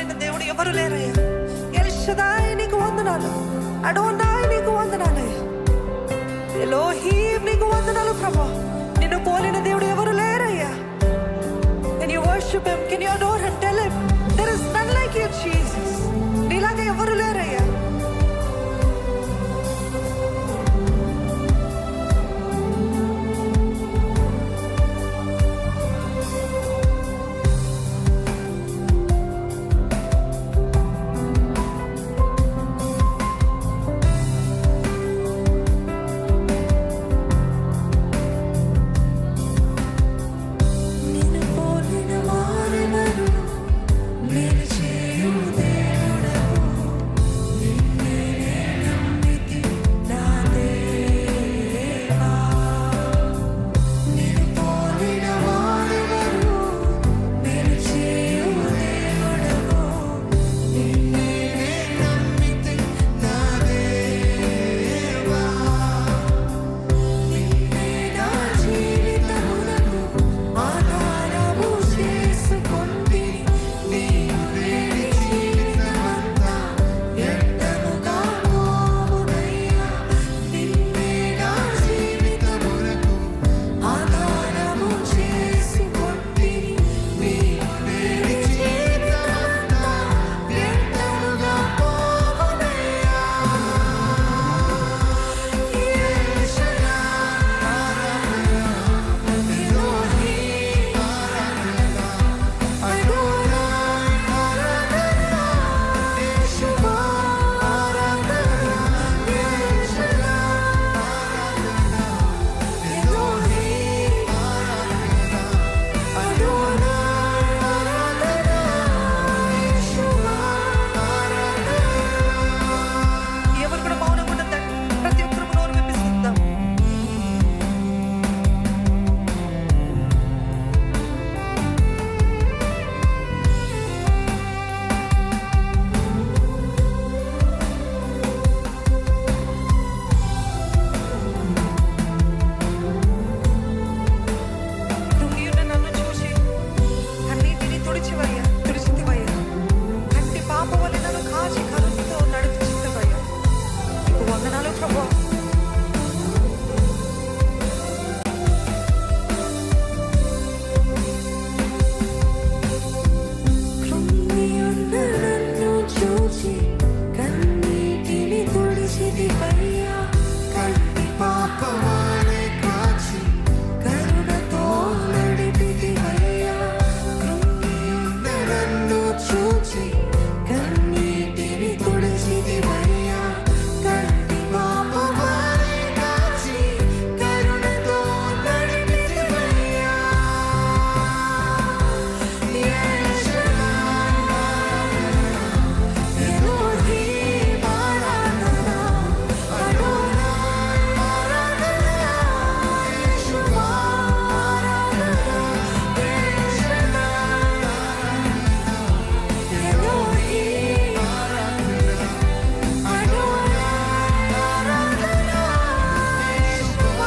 పోలిన దేవుడు ఎవరు లేరయ్యా ఎల్షదాయ్ నీకు వందనాలు అడోనాయ్ నీకు వందనాలయ్యా ఎలోహీం నీకు వందనాలు ప్రభా నిన్ను పోలిన దేవుడు ఎవరు లేరయ్యా Can you worship him? Can you adore him? Tell him there is none like you, Jesus. నీలాగా ఎవరు లేరయ్యా నిన్ను పోలిన వారెవరు నేను చేయు దేవుడవు నిన్నే నమ్మితి నా దేవా నిన్ను పోలిన వారెవరు నేను చేయు దేవుడవు నిన్నే నమ్మితి నా దేవా నిన్నే నా జీవితమునకు ఆధారము చేసుకొంటిని. నీవు లేని జీవితమంతా వ్యర్థముగా పోవునయ్యా. నిన్నే నా జీవితమునకు ఆధారము చేసుకొంటిని. నీవు లేని జీవితమంతా వ్యర్థముగా పోవునయ్యా. యేషయా ఎవరు కూడా మౌనంగా ఉండద్దండి ప్రతి ఒక్కరు నోరు విప్పిస్తుందాం కృంగియున్న నన్ను చూసి కన్నీటిని తుడిచివయ్యా తుడిచితివయ్యా కంటి పాప వలె నన్ను కాచి కరుణతో నడిపించితివయ్యా నీకు వందనాలు ప్రభా కృంగియున్న నన్ను చూచి కన్నీటిని తుడిచితివయ్యా కంటి పాప వలె కాచి కరుణతో నడిపితివయ్యా కృంగియున్న నన్ను చూచి కన్నీటిని తుడిచితివయ్యా కంటి పాప వలె కాచి కరుణతో నడిపితివయ్యా యేషయా ఎలోహీం ఆరాధనా అడోనాయ్ ఆరాధనా యేషువా ఆరాధనా యేషయా ఎలోహీం అడోనాయ్ ఆరాధనా యేషువా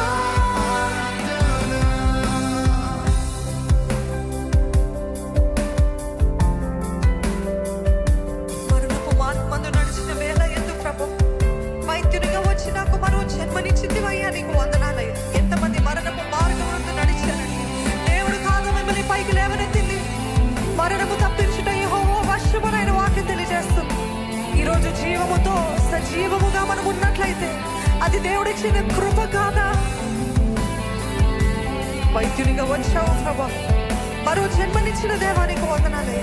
మరణపు మార్గమందు నడిచిన వేళ ఎందుకు ప్రభు వైద్యునిగా వచ్చి నాకు మరో జన్మనిచ్చిందివయ్యా నీకు వందనాలయ్యా ఎంతమంది మరణపు మార్గమునందు నడిచారండి దేవుడు కాదు మిమ్మల్ని పైకి లేవనెత్తింది మరణము తప్పించుట యెహోవా వశమునైన వాక్యం తెలియజేస్తుంది ఈరోజు జీవముతో సజీవముగా మనం ఉన్నట్లయితే అది దేవుడిచ్చిన కృప కాదా వైద్యునిగా వచ్చావు ప్రభా మరో జన్మనిచ్చిన దేవానికి వందనాలయ్యా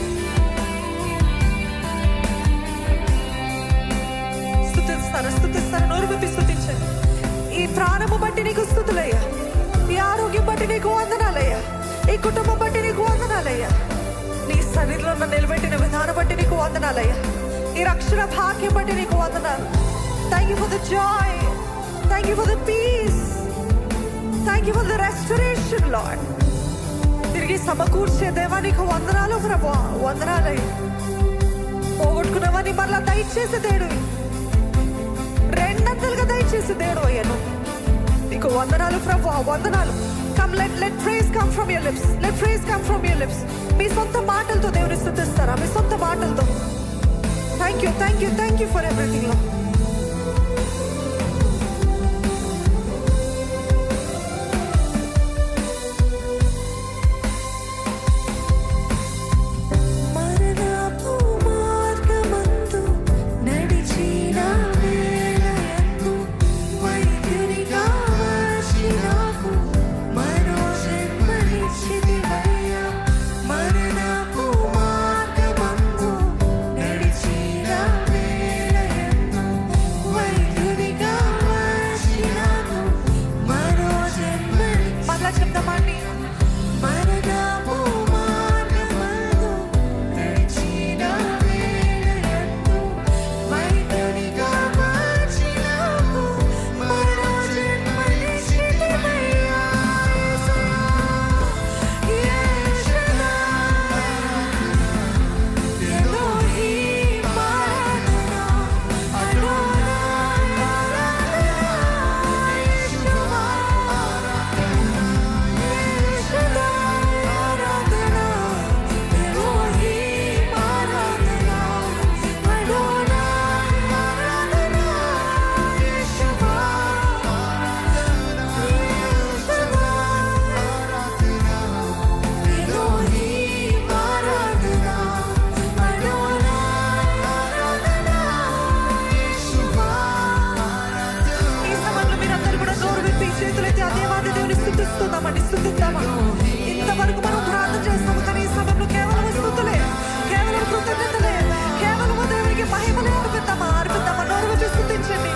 స్థుతిస్తాను స్థుతిస్తాను నోరు విప్పి స్థుతించండి ఈ ప్రాణము బట్టి నీకు స్థుతులయ్యా ఈ ఆరోగ్యం బట్టి నీకు వందనాలయ్యా ఈ కుటుంబం బట్టి నీకు వందనాలయ్యా నీ శరీరంలో నన్ను నిలబెట్టిన విధానం బట్టి నీకు వందనాలయ్యా ఈ రక్షణ భాగ్యం బట్టి నీకు వందనాలు thank you for the joy thank you for the peace thank you for the restoration lord తిరిగి సమకూర్చే దేవా నీకు వందనాలు ప్రభా వందనాలయ్యా పోగొట్టుకున్నవని మరలా దయచేసి దేవుడు రెండంతలుగా దయచేసి దేవుడు అయ్యాను నీకు వందనాలు ప్రభు వందనాలు come let let praise come from your lips let praise come from your lips మీ సొంత మాటలతో దేవుని స్థుతిస్తారా మీ సొంత మాటలతో thank you thank you thank you for everything లో మరణపు మార్గమందు నడిచిన వేళయందు వైద్యునిగా వచ్చి నాకు మరో జన్మనిచ్చితివయ్యా. మరణపు మార్గమందు నడిచిన వేళయందు వైద్యునిగా వచ్చి నాకు మరో జన్మనిచ్చి- మళ్ళా చెప్తామండి మరణపు మార్గమందు నడిచిన వేళయందు వైద్యునిగా వచ్చి నాకు మరో జన్మనిచ్చితివయ్యా. యేషువా, ఎలోహీం ఆరాధనా, అడోనాయ్ ఆరాధనా, యేషువా, ఈ సమయంలో మీరందరూ కూడా నోరు విప్పి చేతులైతే ఆ దేవాది దేవుని స్థుతిస్తున్నామండి స్థుతిద్దామా ఇంతవరకు మనం ప్రార్థన చేస్తాము కానీ ఈ సమయంలో కేవలం స్థుతులే కేవలం కృతజ్ఞతలే కేవలం దేవునికి మహిమలే అర్పిద్దామా అర్పిద్దామా నోరు విప్పి స్థుతించండి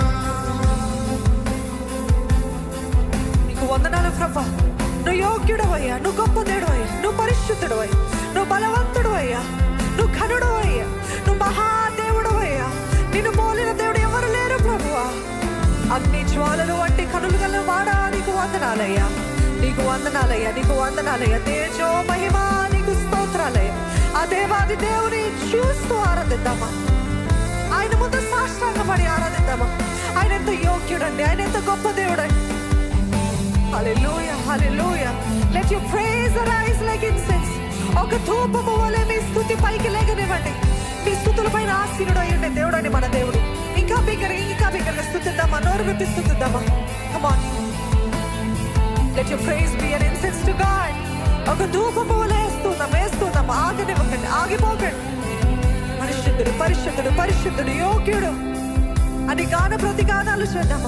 నీకు వందనాలు ప్రభా నువ్వు యోగ్యుడు అయ్యా నువ్వు గొప్ప దేవుడు అయ్యా నువ్వు పరిశుద్ధుడు అయ్యా నువ్వు బలవంతుడు అయ్యా నువ్వు ఘనుడు అయ్యా నువ్వు మహాదేవుడు అయ్యా నిన్ను పోలిన దేవుడు ఎవరు లేరు ప్రభువా అగ్ని జ్వాలలు వంటి కనులు గల వాడా నీకు వందనాలయ్యా నీకు వందనాలయ్యా నీకు వందనాలయ్యా తేజో మహిమ నీకు స్తోత్రాలయ్యా ఆ దేవాది దేవుని చూస్తూ ఆరాధిద్దామా ఆయన ముందు సాష్టాంగపడి ఆరాధిద్దామా ఆయన ఎంత యోగ్యుడండి ఆయన ఎంత గొప్ప దేవుడండి Hallelujah, hallelujah. Let your praise arise like incense. ఒక ధూపము వలె మీ స్థుతి పైకి లేగనివ్వండి మీ స్థుతుల పైన ఆశీనుడు అయ్యండి దేవుడు అని మన దేవుడు ఇంకా బిగ్గరగా ఇంకా బిగ్గరగా స్థుతిద్దామా నోరు విప్పి స్థుతిద్దామా come on let your praise be an incense to god ఒక ధూపము వలె వేస్తున్నాం వేస్తున్నాం ఆగనివ్వకండి ఆగిపోకండి పరిశుద్ధుడు పరిశుద్ధుడు పరిశుద్ధుడు యోగ్యుడు అని గాన ప్రతిగానాలు చేద్దామా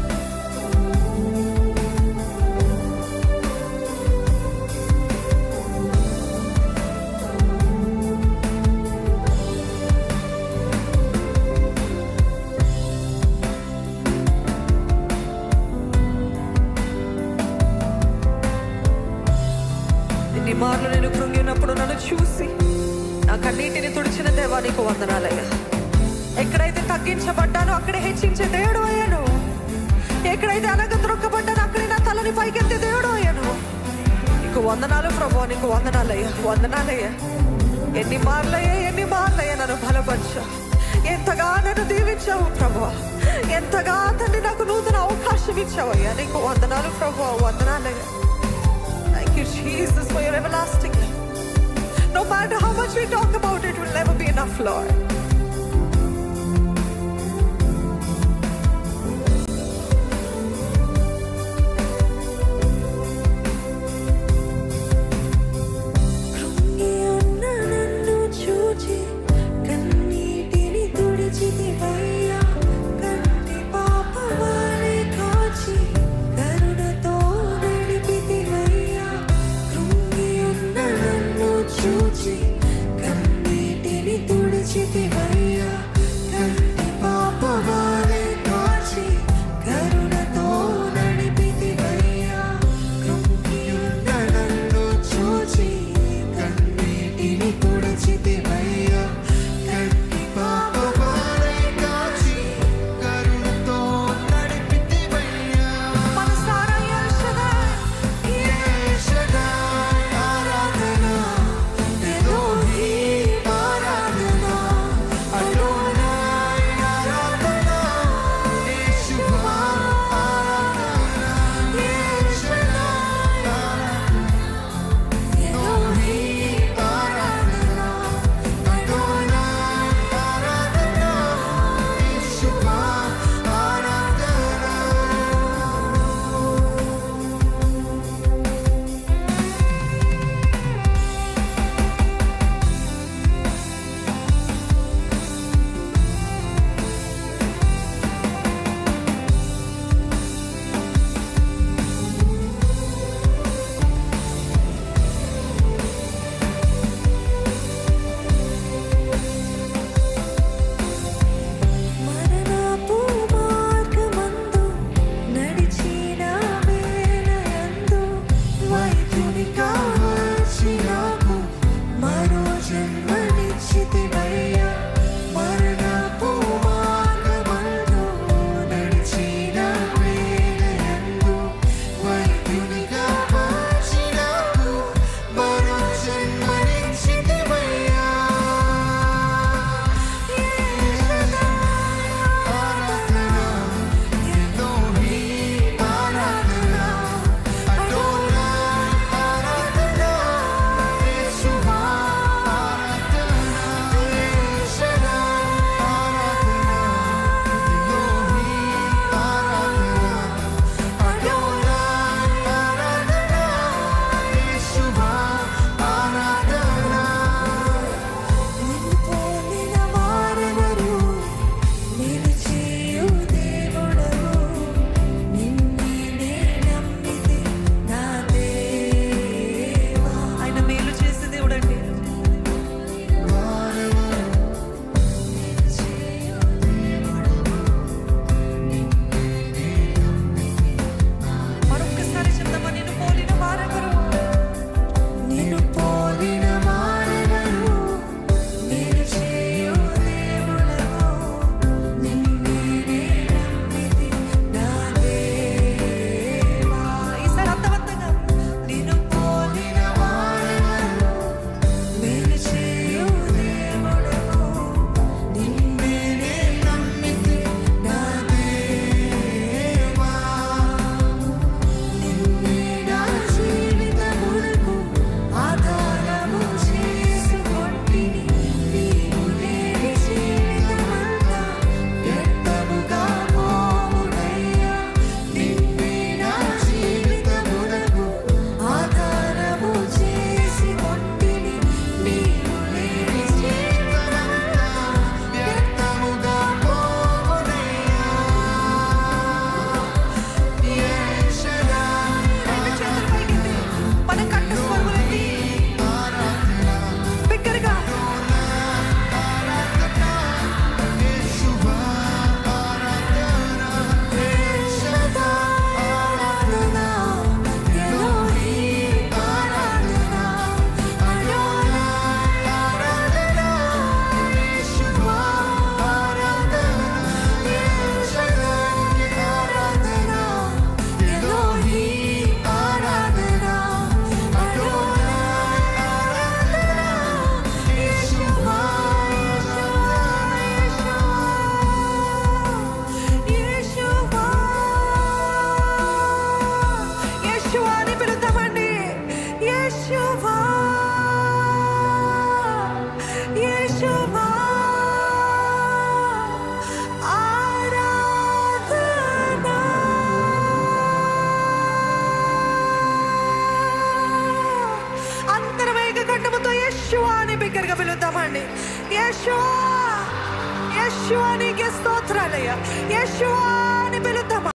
ఎన్ని మార్లు నేను కృంగినప్పుడు నన్ను చూసి నా కన్నీటిని తుడిచిన దేవా నీకు వందనాలయ్యా ఎక్కడైతే తగ్గించబడ్డానో అక్కడే హెచ్చించే దేవుడు అయ్యాను ఎక్కడైతే అనగ త్రొక్కబడ్డానో అక్కడే నా తలని పైకెత్తే దేవుడు అయ్యాను నీకు వందనాలు ప్రభు నీకు వందనాలయ్యా వందనాలయ్యా ఎన్ని మార్లయ్యా ఎన్ని మార్లయ్యా నన్ను బలపరచా ఎంతగా నన్ను దీవించావు ప్రభు ఎంతగా తండ్రి నాకు నూతన అవకాశం ఇచ్చావయ్యా నీకు వందనాలు ప్రభు వందనాలయ్యా Thank you, Jesus, for your everlasting love. No matter how much we talk about it, will never be enough, Lord. కృంగి ఉన్న నన్ను చూచి కన్నీటిని తుడిచితివయ్యా. కంటి పాప వలె కాచి కరుణతో నడిపితివయ్యా. కృంగి ఉన్న నన్ను చూచి కన్నీటిని తుడిచితివయ్యా. బిగ్గరగా పిలుద్దామండి యశువా యశువా నీకే స్తోత్రాలయ్యా యశువా అని పిలుద్దామా